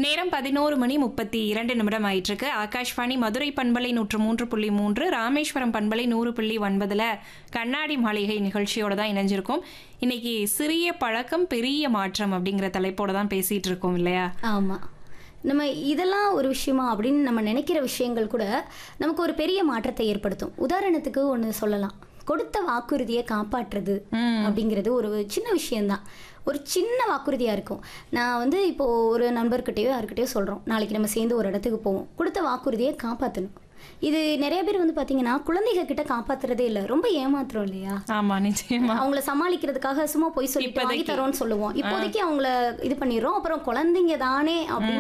நேரம் பதினோரு மணி முப்பத்தி இரண்டு நிமிடம் ஆயிட்டிருக்கு ஆகாஷ்வாணி மதுரை பண்பலை நூற்று மூன்று புள்ளி மூன்று ராமேஸ்வரம் பண்பலை நூறு புள்ளி ஒன்பதுல கண்ணாடி மாளிகை நிகழ்ச்சியோட தான் இணைஞ்சிருக்கோம் இன்னைக்கு சிறிய பழக்கம் பெரிய மாற்றம் அப்படிங்கிற தலைப்போட தான் பேசிட்டு இருக்கோம் இல்லையா ஆமா நம்ம இதெல்லாம் ஒரு விஷயமா அப்படின்னு நம்ம நினைக்கிற விஷயங்கள் கூட நமக்கு ஒரு பெரிய மாற்றத்தை ஏற்படுத்தும் உதாரணத்துக்கு ஒன்று சொல்லலாம் கொடுத்த வாக்குறுதியை காப்பாற்றுறது அப்படிங்கிறது ஒரு சின்ன விஷயம்தான் ஒரு சின்ன வாக்குறுதியாக இருக்கும் நான் வந்து இப்போ ஒரு நண்பர்கிட்டயோ யாருக்கிட்டயோ சொல்கிறோம் நாளைக்கு நம்ம சேர்ந்து ஒரு இடத்துக்கு போவோம் கொடுத்த வாக்குறுதியை காப்பாற்றணும் இது நிறைய பேர் வந்து பார்த்தீங்கன்னா குழந்தைங்க கிட்ட காப்பாத்துறதே இல்லை ரொம்ப ஏமாத்துறோம் இல்லையா ஆமா நிச்சயமா அவங்கள சமாளிக்கிறதுக்காக சும்மா போய் சொல்லிட்டு வாங்கி தரோம்னு சொல்லுவோம் இப்போதைக்கு அவங்கள இது பண்ணிடுறோம் அப்புறம் குழந்தைங்க தானே அப்படின்னு